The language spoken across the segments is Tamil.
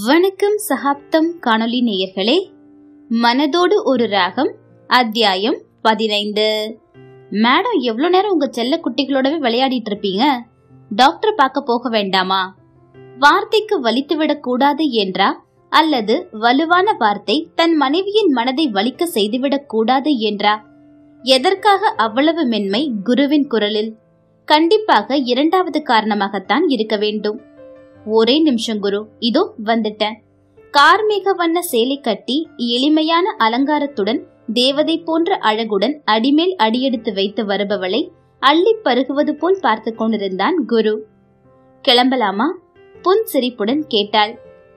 வணக்கம் சகாப்தம் காணொளி நேயர்களே மனதோடு ஒரு ராகம் அத்தியாயம் பதினைந்து மேடம் எவ்வளோ நேரம் உங்க செல்ல குட்டிகளோடவே விளையாடிட்டு இருப்பீங்க டாக்டர் பார்க்க போக வேண்டாமா வார்த்தைக்கு வலித்துவிடக் கூடாது என்றா அல்லது வலுவான வார்த்தை தன் மனைவியின் மனதை வலிக்க செய்துவிடக் கூடாது என்றா எதற்காக அவ்வளவு மென்மை குருவின் குரலில் கண்டிப்பாக இரண்டாவது காரணமாகத்தான் இருக்க வேண்டும் ஒரே நிமிஷம் குரு இதோ வந்துட்டேன் கார்மேக வண்ண சேலை கட்டி எளிமையான அலங்காரத்துடன் தேவதை போன்ற அழகுடன் அடிமேல் அடியெடுத்து வைத்து வருபவளை அள்ளி பருகுவது போல் பார்த்து கொண்டிருந்தான் குரு கிளம்பலாமா புன் சிரிப்புடன் கேட்டாள்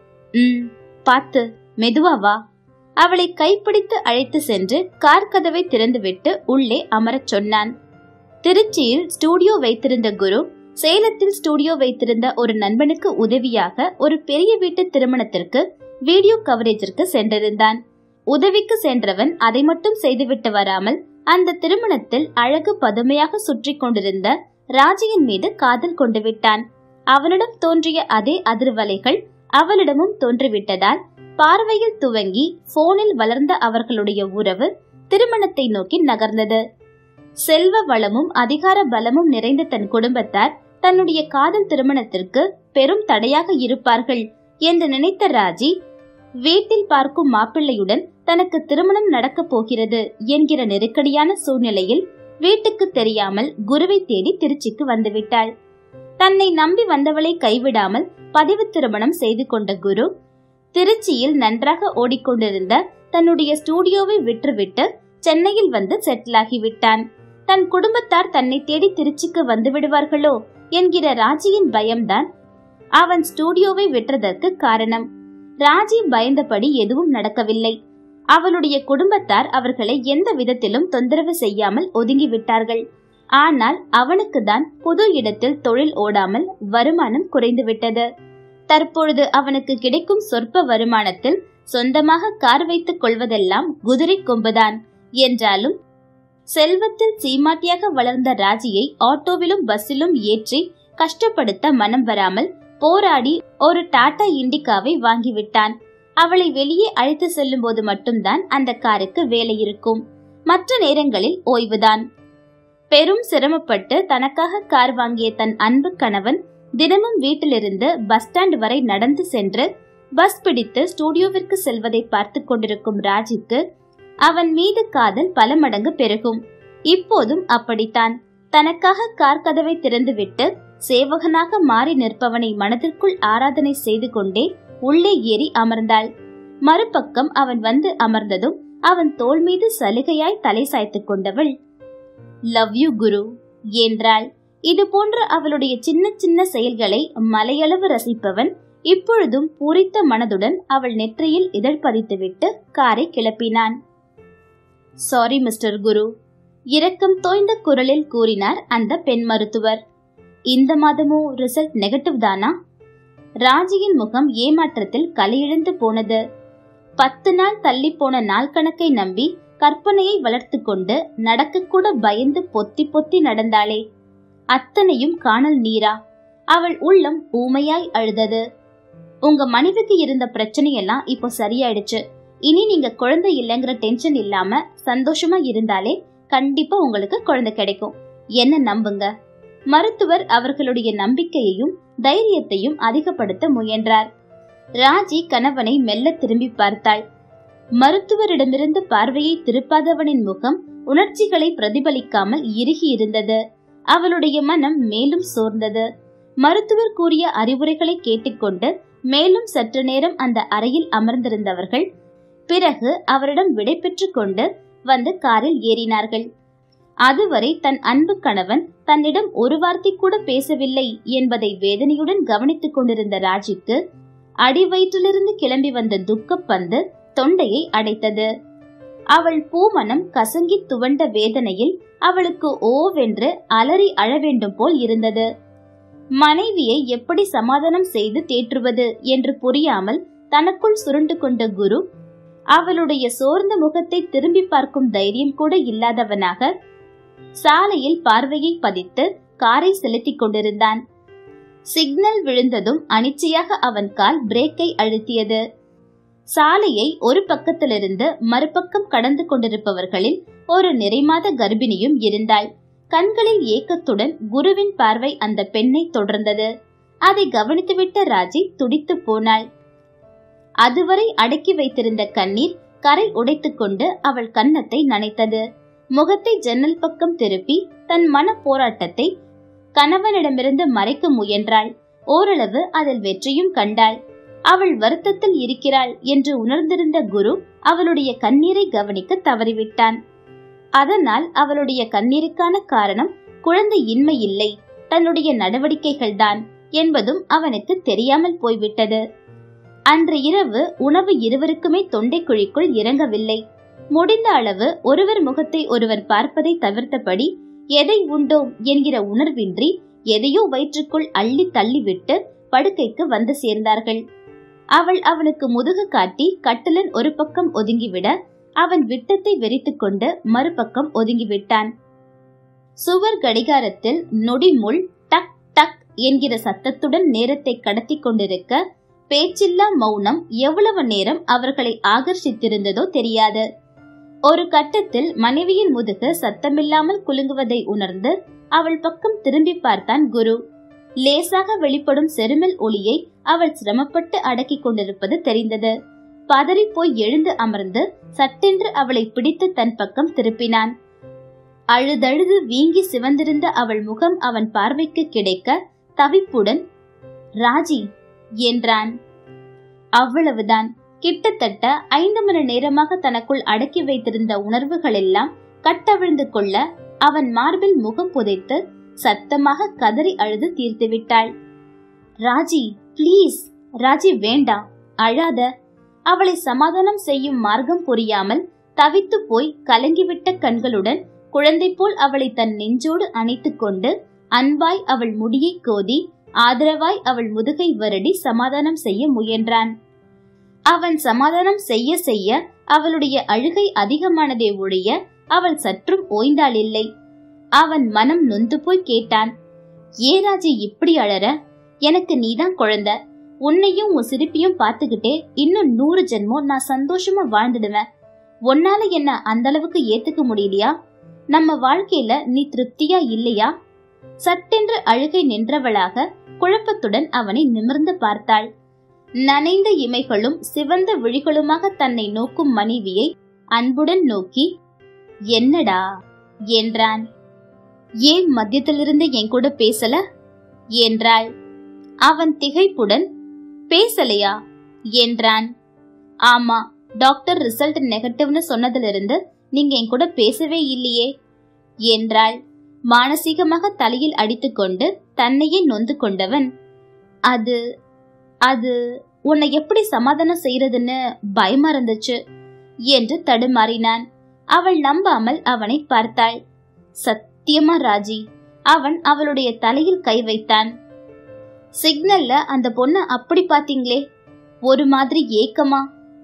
ம் பார்த்து மெதுவா வா அவளை கைப்பிடித்து அழைத்து சென்று கார் கதவை திறந்துவிட்டு உள்ளே அமரச் சொன்னான் திருச்சியில் ஸ்டூடியோ வைத்திருந்த குரு சேலத்தில் ஸ்டூடியோ வைத்திருந்த ஒரு நண்பனுக்கு உதவியாக ஒரு பெரிய வீட்டு திருமணத்திற்கு வீடியோ கவரேஜிற்கு சென்றிருந்தான் உதவிக்கு சென்றவன் அதை மட்டும் செய்துவிட்டு வராமல் அந்த திருமணத்தில் அழகு பதுமையாக சுற்றி கொண்டிருந்த ராஜியின் மீது காதல் கொண்டு விட்டான் அவனிடம் தோன்றிய அதே அதிர்வலைகள் அவளிடமும் தோன்றிவிட்டதால் பார்வையில் துவங்கி போனில் வளர்ந்த அவர்களுடைய உறவு திருமணத்தை நோக்கி நகர்ந்தது செல்வ வளமும் அதிகார பலமும் நிறைந்த தன் குடும்பத்தார் தன்னுடைய காதல் திருமணத்திற்கு பெரும் தடையாக இருப்பார்கள் என்று நினைத்த ராஜி வீட்டில் பார்க்கும் மாப்பிள்ளையுடன் தனக்கு திருமணம் நடக்கப் போகிறது என்கிற நெருக்கடியான சூழ்நிலையில் வீட்டுக்கு தெரியாமல் குருவை தேடி திருச்சிக்கு வந்துவிட்டாள் தன்னை நம்பி வந்தவளை கைவிடாமல் பதிவு திருமணம் செய்து கொண்ட குரு திருச்சியில் நன்றாக ஓடிக்கொண்டிருந்த தன்னுடைய ஸ்டூடியோவை விற்றுவிட்டு சென்னையில் வந்து செட்டில் ஆகிவிட்டான் தன் குடும்பத்தார் தன்னை தேடி திருச்சிக்கு வந்து விடுவார்களோ என்கிற ராஜியின் பயம்தான் அவன் ஸ்டூடியோவை விற்றதற்கு காரணம் ராஜி பயந்தபடி எதுவும் நடக்கவில்லை அவளுடைய குடும்பத்தார் அவர்களை எந்த விதத்திலும் தொந்தரவு செய்யாமல் ஒதுங்கி விட்டார்கள் ஆனால் அவனுக்கு தான் புது இடத்தில் தொழில் ஓடாமல் வருமானம் குறைந்துவிட்டது தற்பொழுது அவனுக்கு கிடைக்கும் சொற்ப வருமானத்தில் சொந்தமாக கார் வைத்துக் கொள்வதெல்லாம் குதிரை கொம்புதான் என்றாலும் செல்வத்தில் சீமாட்டியாக வளர்ந்த ராஜியை ஆட்டோவிலும் பஸ்ஸிலும் ஏற்றி கஷ்டப்படுத்த மனம் வராமல் போராடி ஒரு டாடா இண்டிகாவை வாங்கிவிட்டான் அவளை வெளியே அழைத்து செல்லும் போது மட்டும்தான் அந்த காருக்கு வேலை இருக்கும் மற்ற நேரங்களில் ஓய்வுதான் பெரும் சிரமப்பட்டு தனக்காக கார் வாங்கிய தன் அன்பு கணவன் தினமும் வீட்டிலிருந்து பஸ் ஸ்டாண்ட் வரை நடந்து சென்று பஸ் பிடித்து ஸ்டூடியோவிற்கு செல்வதை பார்த்து கொண்டிருக்கும் ராஜிக்கு அவன் மீது காதல் பல மடங்கு பெருகும் இப்போதும் அப்படித்தான் தனக்காக கார் கதவை திறந்துவிட்டு சேவகனாக மாறி நிற்பவனை மனதிற்குள் ஆராதனை செய்து கொண்டே உள்ளே ஏறி அமர்ந்தாள் மறுபக்கம் அவன் வந்து அமர்ந்ததும் அவன் தோள் மீது சலுகையாய் தலை சாய்த்துக் கொண்டவள் லவ் யூ குரு என்றாள் இது போன்ற அவளுடைய சின்ன சின்ன செயல்களை மலையளவு ரசிப்பவன் இப்பொழுதும் பூரித்த மனதுடன் அவள் நெற்றியில் இதழ் பதித்துவிட்டு காரை கிளப்பினான் சாரி மிஸ்டர் குரு இரக்கம் தோய்ந்த குரலில் கூறினார் அந்த பெண் மருத்துவர் இந்த மாதமும் ரிசல்ட் நெகட்டிவ் தானா ராஜியின் முகம் ஏமாற்றத்தில் கலையிழந்து போனது பத்து நாள் தள்ளி போன நாள் கணக்கை நம்பி கற்பனையை வளர்த்து கொண்டு நடக்க கூட பயந்து பொத்தி பொத்தி நடந்தாளே அத்தனையும் காணல் நீரா அவள் உள்ளம் ஊமையாய் அழுதது உங்க மனைவிக்கு இருந்த பிரச்சனையெல்லாம் இப்போ சரியாயிடுச்சு இனி நீங்க குழந்தை இல்லைங்கிற டென்ஷன் இல்லாம சந்தோஷமா இருந்தாலே கண்டிப்பா உங்களுக்கு குழந்தை கிடைக்கும் என்ன நம்புங்க மருத்துவர் அவர்களுடைய நம்பிக்கையையும் தைரியத்தையும் அதிகப்படுத்த முயன்றார் ராஜி கணவனை மெல்ல திரும்பி பார்த்தாள் மருத்துவரிடமிருந்து பார்வையை திருப்பாதவனின் முகம் உணர்ச்சிகளை பிரதிபலிக்காமல் இறுகி இருந்தது அவளுடைய மனம் மேலும் சோர்ந்தது மருத்துவர் கூறிய அறிவுரைகளை கேட்டுக்கொண்டு மேலும் சற்று நேரம் அந்த அறையில் அமர்ந்திருந்தவர்கள் பிறகு அவரிடம் விடை பெற்றுக் கொண்டு வந்து காரில் ஏறினார்கள் அதுவரை தன் அன்பு கணவன் தன்னிடம் ஒரு வார்த்தை கூட பேசவில்லை என்பதை வேதனையுடன் கவனித்துக் கொண்டிருந்த ராஜிக்கு அடிவயிற்றிலிருந்து கிளம்பி வந்த துக்கப்பந்து தொண்டையை அடைத்தது அவள் பூமனம் கசங்கி துவண்ட வேதனையில் அவளுக்கு ஓவென்று அலறி அழ வேண்டும் போல் இருந்தது மனைவியை எப்படி சமாதானம் செய்து தேற்றுவது என்று புரியாமல் தனக்குள் சுருண்டு கொண்ட குரு அவளுடைய சோர்ந்த முகத்தை திரும்பி பார்க்கும் தைரியம் கூட இல்லாதவனாக சாலையில் பார்வையை பதித்து காரை செலுத்திக் கொண்டிருந்தான் சிக்னல் விழுந்ததும் அனிச்சையாக அவன் கால் பிரேக்கை அழுத்தியது சாலையை ஒரு பக்கத்திலிருந்து மறுபக்கம் கடந்து கொண்டிருப்பவர்களில் ஒரு நிறைமாத கர்ப்பிணியும் இருந்தாள் கண்களில் ஏக்கத்துடன் குருவின் பார்வை அந்த பெண்ணை தொடர்ந்தது அதை கவனித்துவிட்ட ராஜி துடித்து போனாள் அதுவரை அடக்கி வைத்திருந்த கண்ணீர் கரை உடைத்துக்கொண்டு அவள் கன்னத்தை நனைத்தது முகத்தை ஜன்னல் பக்கம் திருப்பி தன் மன போராட்டத்தை கணவனிடமிருந்து மறைக்க முயன்றாள் ஓரளவு அதில் வெற்றியும் கண்டாள் அவள் வருத்தத்தில் இருக்கிறாள் என்று உணர்ந்திருந்த குரு அவளுடைய கண்ணீரை கவனிக்க தவறிவிட்டான் அதனால் அவளுடைய கண்ணீருக்கான காரணம் குழந்தை இன்மை இல்லை தன்னுடைய நடவடிக்கைகள்தான் என்பதும் அவனுக்கு தெரியாமல் போய்விட்டது அன்று இரவு உணவு இருவருக்குமே தொண்டைக்குழிக்குள் இறங்கவில்லை முடிந்த அளவு ஒருவர் முகத்தை ஒருவர் பார்ப்பதை தவிர்த்தபடி எதை உண்டோம் என்கிற உணர்வின்றி எதையோ வயிற்றுக்குள் அள்ளி தள்ளிவிட்டு படுக்கைக்கு வந்து சேர்ந்தார்கள் அவள் அவனுக்கு முதுகு காட்டி கட்டிலின் ஒரு பக்கம் ஒதுங்கிவிட அவன் விட்டத்தை வெறித்துக் கொண்டு மறுபக்கம் ஒதுங்கிவிட்டான் சுவர் கடிகாரத்தில் நொடிமுள் டக் டக் என்கிற சத்தத்துடன் நேரத்தை கடத்தி கொண்டிருக்க பேச்சில்லா மௌனம் எவ்வளவு நேரம் அவர்களை ஆகர்ஷித்திருந்ததோ தெரியாது ஒரு கட்டத்தில் மனைவியின் முதுகு சத்தமில்லாமல் குலுங்குவதை உணர்ந்து அவள் பக்கம் திரும்பி பார்த்தான் குரு லேசாக வெளிப்படும் செருமல் ஒளியை அவள் சிரமப்பட்டு அடக்கிக் கொண்டிருப்பது தெரிந்தது பதறி போய் எழுந்து அமர்ந்து சட்டென்று அவளை பிடித்து தன் பக்கம் திருப்பினான் அழுதழுது வீங்கி சிவந்திருந்த அவள் முகம் அவன் பார்வைக்கு கிடைக்க தவிப்புடன் ராஜி என்றான் அவ்வளவுதான் கிட்டத்தட்ட ஐந்து மணி நேரமாக தனக்குள் அடக்கி வைத்திருந்த உணர்வுகள் எல்லாம் கட்டவிழ்ந்து கொள்ள அவன் மார்பில் முகம் புதைத்து சத்தமாக கதறி அழுது தீர்த்து விட்டாள் ராஜி ப்ளீஸ் ராஜி வேண்டாம் அழாத அவளை சமாதானம் செய்யும் மார்க்கம் புரியாமல் தவித்து போய் கலங்கிவிட்ட கண்களுடன் குழந்தை போல் அவளை தன் நெஞ்சோடு அணைத்துக் கொண்டு அன்பாய் அவள் முடியை கோதி ஆதரவாய் அவள் முதுகை வருடி சமாதானம் செய்ய முயன்றான் அவன் சமாதானம் செய்ய செய்ய அவளுடைய அழுகை அதிகமானதே ஒழிய அவள் சற்றும் ஓய்ந்தாள் இல்லை அவன் மனம் நொந்து போய் கேட்டான் ஏ ராஜி இப்படி அழற எனக்கு நீதான் குழந்தை உன்னையும் உன் சிரிப்பையும் பார்த்துக்கிட்டே இன்னும் நூறு ஜென்மம் நான் சந்தோஷமா வாழ்ந்துடுவேன் உன்னால என்ன அந்த அளவுக்கு ஏத்துக்க முடியலையா நம்ம வாழ்க்கையில நீ திருப்தியா இல்லையா சட்டென்று அழுகை நின்றவளாக குழப்பத்துடன் அவனை நிமிர்ந்து பார்த்தாள் நனைந்த இமைகளும் சிவந்த விழிகளுமாக தன்னை நோக்கும் மனைவியை அன்புடன் நோக்கி என்னடா என்றான் ஏன் மத்தியத்திலிருந்து என் கூட பேசல என்றாள் அவன் திகைப்புடன் பேசலையா என்றான் ஆமா டாக்டர் ரிசல்ட் நெகட்டிவ்னு சொன்னதிலிருந்து நீங்க என் கூட பேசவே இல்லையே என்றாள் மானசீகமாக தலையில் அடித்துக்கொண்டு தன்னையே நொந்து கொண்டவன் அது அது உன்னை எப்படி சமாதானம் செய்யறதுன்னு பயமா இருந்துச்சு என்று தடுமாறினான் அவள் நம்பாமல் அவனை பார்த்தாள் சத்தியமா ராஜி அவன் அவளுடைய தலையில் கை வைத்தான் சிக்னல்ல அந்த பொண்ண அப்படி பாத்தீங்களே ஒரு மாதிரி ஏக்கமா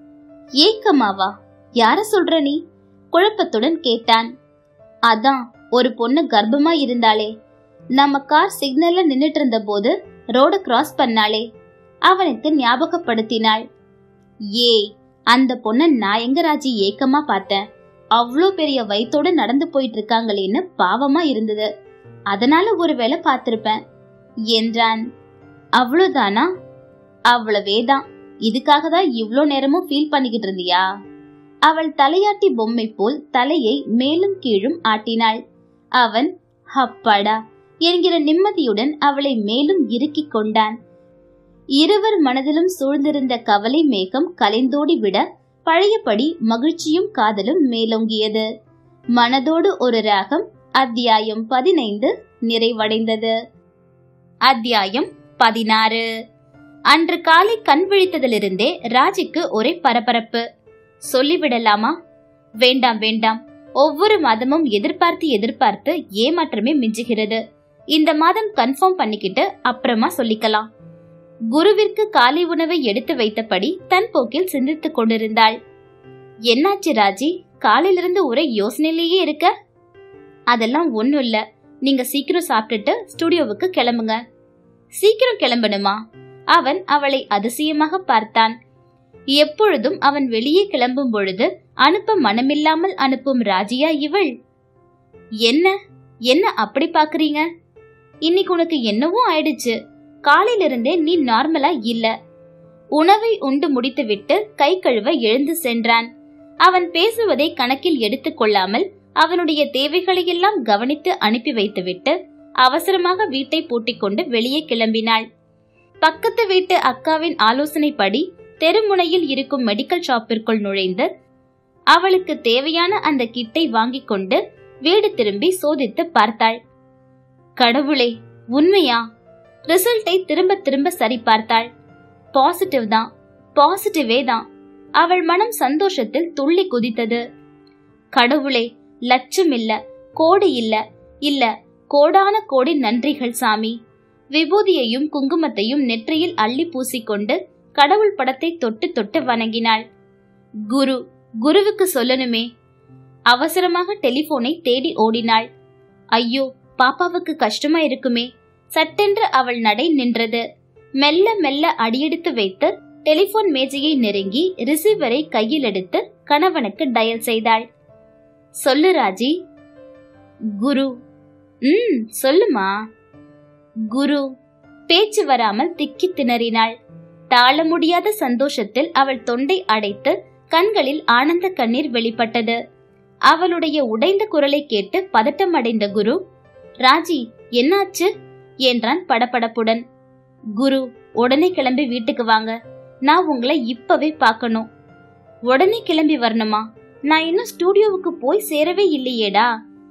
ஏக்கமாவா யார சொல்ற நீ குழப்பத்துடன் கேட்டான் அதான் ஒரு பொண்ணு கர்ப்பமா இருந்தாளே நம்ம கார் சிக்னல்ல நின்னுட்டு இருந்த போது ரோட கிராஸ் பண்ணாளே அவனுக்கு ஞாபகப்படுத்தினாள் ஏய் அந்த பொண்ண நான் எங்க ராஜி ஏக்கமா பார்த்தேன் அவ்வளோ பெரிய வயித்தோட நடந்து போயிட்டு இருக்காங்களேன்னு பாவமா இருந்தது அதனால ஒருவேளை பார்த்திருப்பேன் என்றான் அவ்வளவுதானா அவ்வளவேதான் இதுக்காக தான் இவ்ளோ நேரமும் ஃபீல் பண்ணிக்கிட்டு இருந்தியா அவள் தலையாட்டி பொம்மை போல் தலையை மேலும் கீழும் ஆட்டினாள் அவன் ஹப்பாடா என்கிற நிம்மதியுடன் அவளை மேலும் இறுக்கிக் கொண்டான் இருவர் மனதிலும் சூழ்ந்திருந்த கவலை மேகம் கலைந்தோடி விட பழையபடி மகிழ்ச்சியும் காதலும் மேலோங்கியது மனதோடு ஒரு ராகம் அத்தியாயம் பதினைந்து நிறைவடைந்தது அத்தியாயம் பதினாறு அன்று காலை கண் விழித்ததிலிருந்தே ராஜிக்கு ஒரே பரபரப்பு சொல்லிவிடலாமா வேண்டாம் வேண்டாம் ஒவ்வொரு மாதமும் எதிர்பார்த்து எதிர்பார்த்து ஏமாற்றமே மிஞ்சுகிறது இந்த மாதம் கன்ஃபார்ம் பண்ணிக்கிட்டு அப்புறமா சொல்லிக்கலாம் குருவிற்கு காலை உணவை எடுத்து வைத்தபடி தன் போக்கில் சிந்தித்துக் கொண்டிருந்தாள் என்னாச்சு ராஜி காலையிலிருந்து ஒரே யோசனையிலேயே இருக்க அதெல்லாம் ஒண்ணும் இல்ல நீங்க சீக்கிரம் சாப்பிட்டுட்டு ஸ்டுடியோவுக்கு கிளம்புங்க சீக்கிரம் கிளம்பணுமா அவன் அவளை அதிசயமாக பார்த்தான் எப்பொழுதும் அவன் வெளியே கிளம்பும் பொழுது அனுப்ப மனமில்லாமல் அனுப்பும் ராஜியா இவள் என்ன என்ன அப்படி பாக்குறீங்க இன்னைக்கு உனக்கு என்னவோ ஆயிடுச்சு காலையில இருந்தே நீ நார்மலா இல்ல உணவை உண்டு முடித்துவிட்டு கை கழுவ எழுந்து சென்றான் அவன் பேசுவதை கணக்கில் எடுத்துக் கொள்ளாமல் அவனுடைய தேவைகளையெல்லாம் கவனித்து அனுப்பி வைத்துவிட்டு அவசரமாக வீட்டை பூட்டிக் கொண்டு வெளியே கிளம்பினாள் பக்கத்து வீட்டு அக்காவின் ஆலோசனைப்படி தெருமுனையில் இருக்கும் மெடிக்கல் ஷாப்பிற்குள் நுழைந்து அவளுக்கு தேவையான அந்த கிட்டை வாங்கிக் கொண்டு வீடு திரும்பி சோதித்து பார்த்தாள் கடவுளே உண்மையா ரிசல்ட்டை திரும்ப திரும்ப சரி பார்த்தாள் பாசிட்டிவ் தான் பாசிட்டிவே தான் அவள் மனம் சந்தோஷத்தில் துள்ளி குதித்தது கடவுளே லட்சம் இல்ல கோடி இல்ல இல்ல கோடான கோடி நன்றிகள் சாமி விபூதியையும் குங்குமத்தையும் நெற்றியில் அள்ளி பூசிக்கொண்டு கடவுள் படத்தை தொட்டு தொட்டு வணங்கினாள் குரு குருவுக்கு சொல்லணுமே அவசரமாக டெலிபோனை தேடி ஓடினாள் ஐயோ பாப்பாவுக்கு கஷ்டமா இருக்குமே சட்டென்று அவள் நடை நின்றது மெல்ல மெல்ல அடியெடுத்து வைத்து டெலிபோன் மேஜையை நெருங்கி ரிசீவரை கையில் எடுத்து கணவனுக்கு டயல் செய்தாள் சொல்லு ராஜி குரு ம் சொல்லுமா குரு பேச்சு வராமல் திக்கி திணறினாள் தாழ முடியாத சந்தோஷத்தில் அவள் தொண்டை அடைத்து கண்களில் ஆனந்த கண்ணீர் வெளிப்பட்டது அவளுடைய உடைந்த குரலை கேட்டு பதட்டம் அடைந்த குரு ராஜி என்னாச்சு என்றான் படபடப்புடன் குரு உடனே கிளம்பி வீட்டுக்கு வாங்க நான் உங்களை இப்பவே பார்க்கணும் உடனே கிளம்பி வரணுமா நான் இன்னும் ஸ்டூடியோவுக்கு போய் சேரவே இல்லையேடா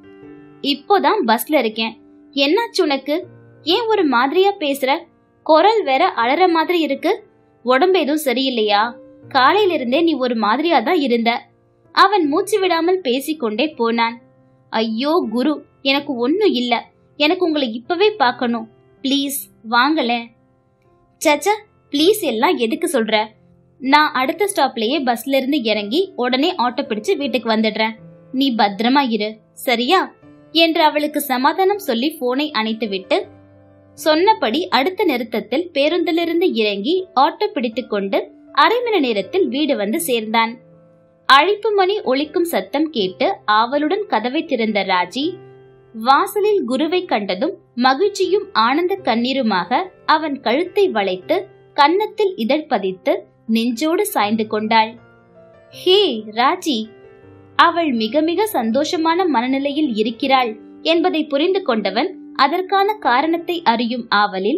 இப்போதான் பஸ்ல இருக்கேன் என்னாச்சு உனக்கு ஏன் ஒரு மாதிரியா பேசுற குரல் வேற அலற மாதிரி இருக்கு உடம்பு எதுவும் சரியில்லையா காலையில இருந்தே நீ ஒரு மாதிரியா தான் இருந்த அவன் மூச்சு விடாமல் பேசிக்கொண்டே போனான் ஐயோ குரு எனக்கு ஒன்னும் இல்ல எனக்கு உங்களை இப்பவே பார்க்கணும் ப்ளீஸ் வாங்கலேன் சச்ச ப்ளீஸ் எல்லாம் எதுக்கு சொல்ற நான் அடுத்த ஸ்டாப்லயே பஸ்ல இருந்து இறங்கி உடனே ஆட்டோ பிடிச்சு வீட்டுக்கு வந்துடுறேன் நீ பத்திரமா இரு சரியா என்று அவளுக்கு சமாதானம் சொல்லி போனை அணைத்துவிட்டு சொன்னபடி அடுத்த நிறுத்தத்தில் பேருந்திலிருந்து இறங்கி ஆட்டோ பிடித்துக்கொண்டு அரை மணி நேரத்தில் வீடு வந்து சேர்ந்தான் அழைப்பு மணி ஒலிக்கும் சத்தம் கேட்டு ஆவலுடன் கதவை திறந்த ராஜி வாசலில் குருவை கண்டதும் மகிழ்ச்சியும் ஆனந்த கண்ணீருமாக அவன் கழுத்தை வளைத்து கன்னத்தில் இதழ் பதித்து நெஞ்சோடு சாய்ந்து கொண்டாள் ஹே ராஜி அவள் மிக மிக சந்தோஷமான மனநிலையில் இருக்கிறாள் என்பதை புரிந்து கொண்டவன் அதற்கான காரணத்தை அறியும் ஆவலில்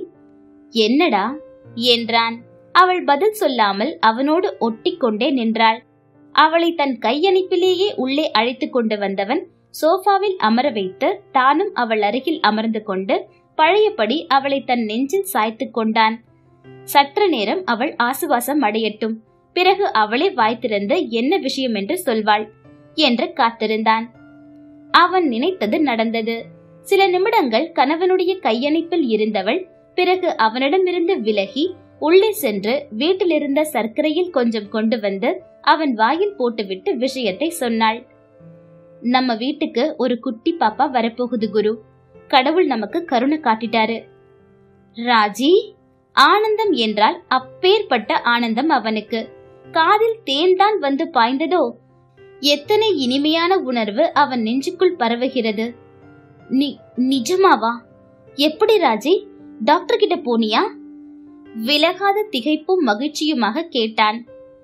என்னடா என்றான் அவள் பதில் சொல்லாமல் அவனோடு ஒட்டிக்கொண்டே நின்றாள் அவளை தன் கையணிப்பிலேயே உள்ளே அழைத்து கொண்டு வந்தவன் சோஃபாவில் அமர வைத்து தானும் அவள் அருகில் அமர்ந்து கொண்டு பழையபடி அவளை தன் நெஞ்சில் சாய்த்து கொண்டான் சற்று நேரம் அவள் ஆசுவாசம் அடையட்டும் பிறகு அவளே வாய் திறந்து என்ன விஷயம் என்று சொல்வாள் என்று காத்திருந்தான் அவன் நினைத்தது நடந்தது சில நிமிடங்கள் கணவனுடைய கையணைப்பில் இருந்தவள் பிறகு அவனிடமிருந்து விலகி உள்ளே சென்று வீட்டிலிருந்த சர்க்கரையில் கொஞ்சம் கொண்டு வந்து அவன் வாயில் போட்டுவிட்டு விஷயத்தை சொன்னாள் நம்ம வீட்டுக்கு ஒரு குட்டி பாப்பா வரப்போகுது குரு கடவுள் நமக்கு கருணை காட்டிட்டாரு ராஜி ஆனந்தம் என்றால் அப்பேற்பட்ட ஆனந்தம் அவனுக்கு காதில் தேன் தான் வந்து பாய்ந்ததோ எத்தனை இனிமையான உணர்வு அவன் நெஞ்சுக்குள் பரவுகிறது நி நிஜமாவா எப்படி ராஜி டாக்டர் கிட்ட போனியா விலகாத திகைப்பும் மகிழ்ச்சியுமாக கேட்டான்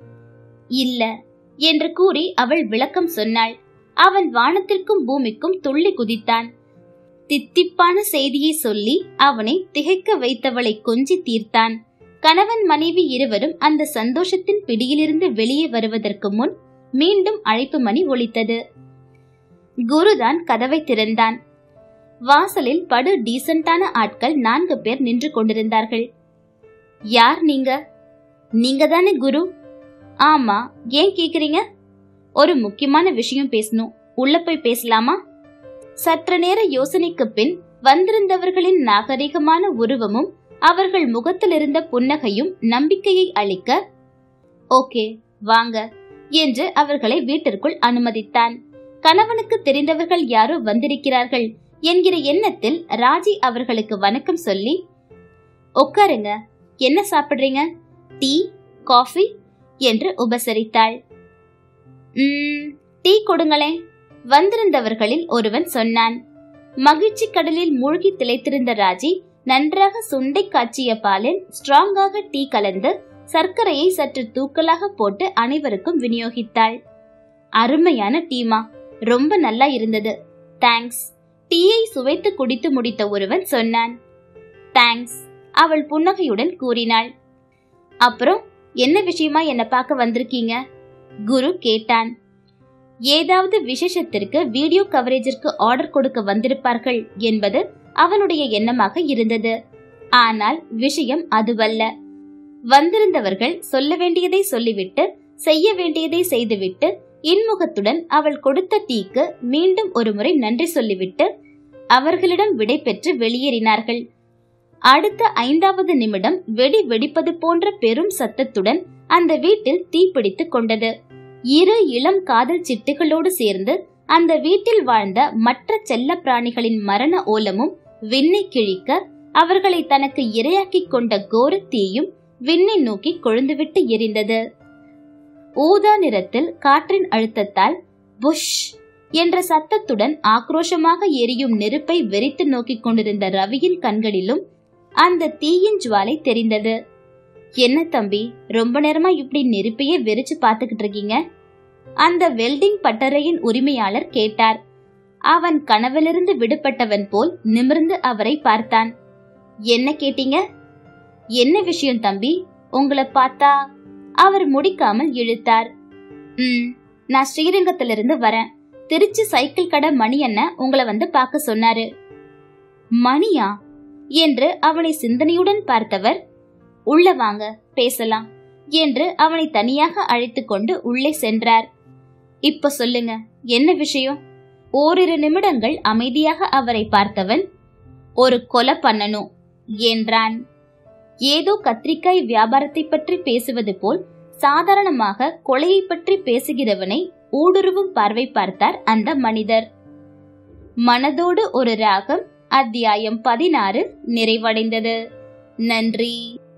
இல்ல என்று கூறி அவள் விளக்கம் சொன்னாள் அவன் வானத்திற்கும் பூமிக்கும் துள்ளி குதித்தான் தித்திப்பான செய்தியை சொல்லி அவனை திகைக்க வைத்தவளை கொஞ்சி தீர்த்தான் கணவன் மனைவி இருவரும் அந்த சந்தோஷத்தின் பிடியிலிருந்து வெளியே வருவதற்கு முன் மீண்டும் அழைப்பு மணி ஒலித்தது குருதான் கதவை திறந்தான் வாசலில் படு டீசென்டான ஆட்கள் நான்கு பேர் நின்று கொண்டிருந்தார்கள் யார் நீங்க நீங்க தானே குரு ஆமா ஏன் கேக்குறீங்க ஒரு முக்கியமான விஷயம் பேசணும் உள்ள போய் பேசலாமா சற்று நேர யோசனைக்கு பின் வந்திருந்தவர்களின் நாகரிகமான உருவமும் அவர்கள் முகத்தில் இருந்த புன்னகையும் நம்பிக்கையை அளிக்க ஓகே வாங்க என்று அவர்களை வீட்டிற்குள் அனுமதித்தான் கணவனுக்கு தெரிந்தவர்கள் யாரோ வந்திருக்கிறார்கள் என்கிற எண்ணத்தில் ராஜி அவர்களுக்கு வணக்கம் சொல்லி உட்காருங்க என்ன சாப்பிடுறீங்க டீ காஃபி என்று உபசரித்தாள் "ம், டீ கொடுங்களேன் வந்திருந்தவர்களில் ஒருவன் சொன்னான் மகிழ்ச்சி கடலில் மூழ்கி திளைத்திருந்த ராஜி நன்றாக சுண்டை காய்ச்சிய பாலில் ஸ்ட்ராங்காக டீ கலந்து சர்க்கரையை சற்று தூக்கலாக போட்டு அனைவருக்கும் விநியோகித்தாள் அருமையான டீமா ரொம்ப நல்லா இருந்தது தேங்க்ஸ் டீயை சுவைத்து குடித்து முடித்த ஒருவன் சொன்னான் தேங்க்ஸ் அவள் புன்னகையுடன் கூறினாள் அப்புறம் என்ன விஷயமா என்ன பார்க்க வந்திருக்கீங்க குரு கேட்டான் ஏதாவது விசேஷத்திற்கு வீடியோ கவரேஜிற்கு ஆர்டர் கொடுக்க வந்திருப்பார்கள் என்பது அவனுடைய எண்ணமாக இருந்தது ஆனால் விஷயம் அதுவல்ல வந்திருந்தவர்கள் சொல்ல வேண்டியதை சொல்லிவிட்டு செய்ய வேண்டியதை செய்துவிட்டு இன்முகத்துடன் அவள் கொடுத்த டீக்கு மீண்டும் ஒருமுறை நன்றி சொல்லிவிட்டு அவர்களிடம் விடை பெற்று வெளியேறினார்கள் அடுத்த ஐந்தாவது நிமிடம் வெடி வெடிப்பது போன்ற பெரும் சத்தத்துடன் அந்த வீட்டில் தீப்பிடித்துக் கொண்டது இரு இளம் காதல் சிட்டுகளோடு சேர்ந்து அந்த வீட்டில் வாழ்ந்த மற்ற செல்ல பிராணிகளின் மரண ஓலமும் விண்ணை கிழிக்க அவர்களை தனக்கு இரையாக்கிக் கொண்ட கோர தீயும் விண்ணை நோக்கி கொழுந்துவிட்டு எரிந்தது ஊதா நிறத்தில் காற்றின் அழுத்தத்தால் புஷ் என்ற சத்தத்துடன் ஆக்ரோஷமாக எரியும் நெருப்பை வெறித்து நோக்கிக் கொண்டிருந்த ரவியின் கண்களிலும் அந்த தீயின் ஜுவாலை தெரிந்தது என்ன தம்பி ரொம்ப நேரமா இப்படி நெருப்பையே வெறிச்சு பார்த்துக்கிட்டு இருக்கீங்க அந்த வெல்டிங் பட்டறையின் உரிமையாளர் கேட்டார் அவன் கனவிலிருந்து விடுபட்டவன் போல் நிமிர்ந்து அவரை பார்த்தான் என்ன கேட்டீங்க என்ன விஷயம் தம்பி உங்களை பார்த்தா அவர் முடிக்காமல் இழுத்தார் ம் நான் ஸ்ரீரங்கத்திலிருந்து வரேன் திருச்சி சைக்கிள் கடை மணி அண்ணன் உங்களை வந்து பார்க்க சொன்னாரு மணியா என்று அவனை சிந்தனையுடன் பார்த்தவர் உள்ள வாங்க பேசலாம் என்று அவனை தனியாக அழைத்து கொண்டு உள்ளே சென்றார் இப்ப சொல்லுங்க என்ன விஷயம் ஓரிரு நிமிடங்கள் அமைதியாக அவரை பார்த்தவன் ஒரு கொலை பண்ணணும் என்றான் ஏதோ கத்திரிக்காய் வியாபாரத்தை பற்றி பேசுவது போல் சாதாரணமாக கொலையை பற்றி பேசுகிறவனை ஊடுருவும் பார்வை பார்த்தார் அந்த மனிதர் மனதோடு ஒரு ராகம் அத்தியாயம் பதினாறு நிறைவடைந்தது நன்றி